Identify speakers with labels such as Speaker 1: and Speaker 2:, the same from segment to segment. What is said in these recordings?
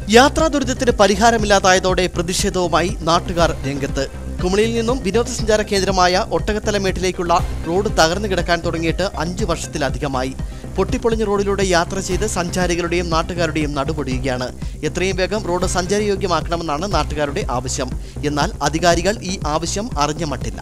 Speaker 1: യാത്രാ ദുരിതത്തിന് പരിഹാരമില്ലാതായതോടെ പ്രതിഷേധവുമായി നാട്ടുകാർ രംഗത്ത് കുമളിയിൽ നിന്നും വിനോദസഞ്ചാര കേന്ദ്രമായ ഒട്ടകത്തലമേട്ടിലേക്കുള്ള റോഡ് തകർന്നു കിടക്കാൻ തുടങ്ങിയിട്ട് അഞ്ചു വർഷത്തിലധികമായി പൊട്ടിപ്പൊളിഞ്ഞ റോഡിലൂടെ യാത്ര ചെയ്ത് സഞ്ചാരികളുടെയും നാട്ടുകാരുടെയും നടുപൊടിയുകയാണ് എത്രയും വേഗം റോഡ് സഞ്ചാരയോഗ്യമാക്കണമെന്നാണ് നാട്ടുകാരുടെ ആവശ്യം എന്നാൽ അധികാരികൾ ഈ ആവശ്യം അറിഞ്ഞ മട്ടില്ല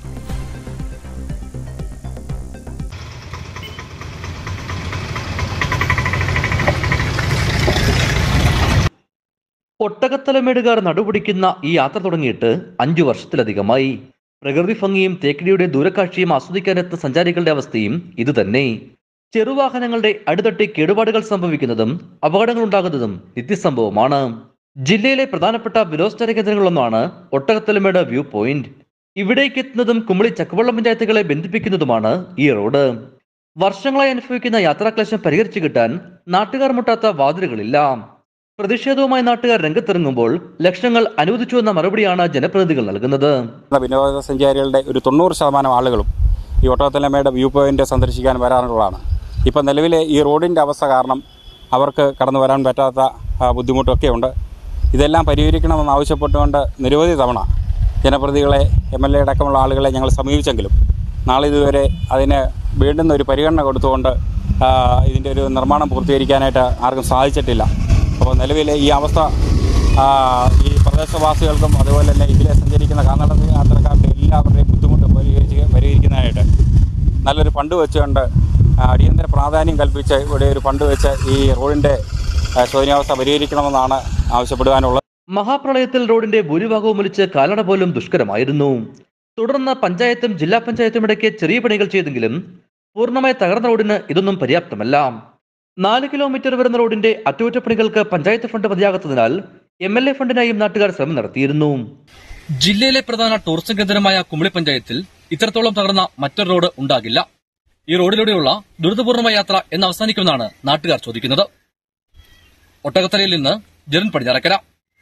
Speaker 2: ഒട്ടകത്തലമേടുകാർ നടുപിടിക്കുന്ന ഈ യാത്ര തുടങ്ങിയിട്ട് അഞ്ചു വർഷത്തിലധികമായി പ്രകൃതി ഭംഗിയും തേക്കടിയുടെ ദൂരക്കാഴ്ചയും ആസ്വദിക്കാനെത്തുന്ന സഞ്ചാരികളുടെ അവസ്ഥയും ഇതുതന്നെ ചെറുവാഹനങ്ങളുടെ അടിതട്ടി കേടുപാടുകൾ സംഭവിക്കുന്നതും അപകടങ്ങൾ ഉണ്ടാകുന്നതും നിത്യസംഭവമാണ് ജില്ലയിലെ പ്രധാനപ്പെട്ട വിനോദസഞ്ചാര കേന്ദ്രങ്ങളിലൊന്നാണ് ഒട്ടകത്തലമേട് വ്യൂ പോയിന്റ് ഇവിടേക്ക് എത്തുന്നതും കുമളി ചക്കുവള്ളം പഞ്ചായത്തുകളെ ബന്ധിപ്പിക്കുന്നതുമാണ് ഈ റോഡ് വർഷങ്ങളായി അനുഭവിക്കുന്ന യാത്രാക്ലേശം പരിഹരിച്ചു കിട്ടാൻ നാട്ടുകാർ മുട്ടാത്ത വാതിലുകളില്ല പ്രതിഷേധവുമായി നാട്ടുകാർ രംഗത്തിറങ്ങുമ്പോൾ ലക്ഷങ്ങൾ അനുവദിച്ചു എന്ന മറുപടിയാണ് ജനപ്രതിനിധികൾ നൽകുന്നത്
Speaker 3: വിനോദസഞ്ചാരികളുടെ ഒരു തൊണ്ണൂറ് ശതമാനം ആളുകളും ഈ ഒട്ടകത്തലമയുടെ വ്യൂ പോയിന്റ് സന്ദർശിക്കാൻ വരാനുള്ളതാണ് ഇപ്പം നിലവിലെ ഈ റോഡിൻ്റെ അവസ്ഥ കാരണം അവർക്ക് കടന്നു വരാൻ പറ്റാത്ത ആ, ബുദ്ധിമുട്ടൊക്കെ ഉണ്ട് ഇതെല്ലാം പരിഹരിക്കണമെന്ന് ആവശ്യപ്പെട്ടുകൊണ്ട് നിരവധി തവണ ജനപ്രതികളെ എം എൽ എ അടക്കമുള്ള ആളുകളെ ഞങ്ങൾ സമീപിച്ചെങ്കിലും നാളെ ഇതുവരെ അതിന് വീണ്ടും ഒരു പരിഗണന കൊടുത്തുകൊണ്ട് ആ, ഇതിൻ്റെ ഒരു നിർമ്മാണം പൂർത്തീകരിക്കാനായിട്ട് ആർക്കും സാധിച്ചിട്ടില്ല അപ്പോൾ നിലവിലെ ഈ അവസ്ഥ ആ, ഈ പ്രദേശവാസികൾക്കും അതുപോലെ തന്നെ ഇതിലെ സഞ്ചരിക്കുന്ന കാൽനട യാത്രക്കാരുടെ എല്ലാവരുടെയും ബുദ്ധിമുട്ട് പരിഹരിച്ച് പരിഹരിക്കുന്നതിനായിട്ട് നല്ലൊരു ഫണ്ട് വെച്ചുകൊണ്ട് ആ, അടിയന്തര പ്രാധാന്യം കൽപ്പിച്ച് ഇവിടെ ഒരു ഫണ്ട് വെച്ച് ഈ റോഡിൻ്റെ ആ, ശോചനീയാവസ്ഥ പരിഹരിക്കണമെന്നാണ് ആവശ്യപ്പെടുവാനുള്ളത്
Speaker 2: മഹാപ്രളയത്തിൽ റോഡിന്റെ ഭൂരിഭാഗവും ഒലിച്ച് കാലട പോലും ദുഷ്കരമായിരുന്നു തുടർന്ന് പഞ്ചായത്തും ജില്ലാ പഞ്ചായത്തും ഇടയ്ക്ക് ചെറിയ പണികൾ ചെയ്തെങ്കിലും പൂർണ്ണമായി തകർന്ന റോഡിന് ഇതൊന്നും പര്യാപ്തമല്ല നാല് കിലോമീറ്റർ വരുന്ന റോഡിന്റെ അറ്റകുറ്റപ്പണികൾക്ക് പഞ്ചായത്ത് ഫണ്ട് മതിയാകാത്തതിനാൽ എം എൽ എ ഫണ്ടിനായും നാട്ടുകാർ ശ്രമം നടത്തിയിരുന്നു ജില്ലയിലെ പ്രധാന ടൂറിസം കേന്ദ്രമായ കുമളി പഞ്ചായത്തിൽ ഇത്രത്തോളം തകർന്ന മറ്റൊരു റോഡ് ഉണ്ടാകില്ല ഈ റോഡിലൂടെയുള്ള ദുരിതപൂർണമായ യാത്ര എന്ന് അവസാനിക്കുമെന്നാണ് നാട്ടുകാർ ചോദിക്കുന്നത് ഒട്ടകത്തലയിൽ നിന്ന് ജെറിൻ പടിഞ്ഞാറക്കര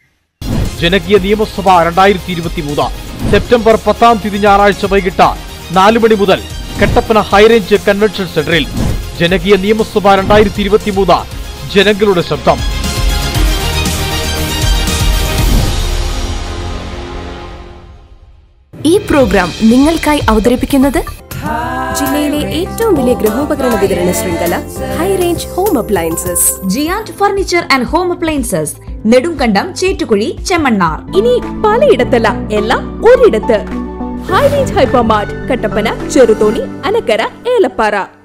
Speaker 4: ജനകീയ നിയമസഭ രണ്ടായിരത്തി ഇരുപത്തി മൂന്ന് സെപ്റ്റംബർ പത്താം തീയതി ഞായറാഴ്ച വൈകിട്ട് നാല് മണി മുതൽ കട്ടപ്പന ഹൈറേഞ്ച് കൺവെൻഷൻ സെന്ററിൽ ജനകീയ നിയമസഭ രണ്ടായിരത്തി ഇരുപത്തി മൂന്ന് ജനങ്ങളുടെ ശബ്ദം
Speaker 5: ഈ പ്രോഗ്രാം നിങ്ങൾക്കായി അവതരിപ്പിക്കുന്നത് ജില്ലയിലെ ഏറ്റവും വലിയ ഗൃഹോപകരണ വിതരണ ശൃംഖല high range home appliances
Speaker 6: giant furniture and home appliances Nedumkandam Chettukuzhi Chemmannar
Speaker 5: ഇനി പലയിടത്തല്ല എല്ലാം ഒരിടത്ത് high range hypermart Kattappana Cheruthoni Anakkara Elappara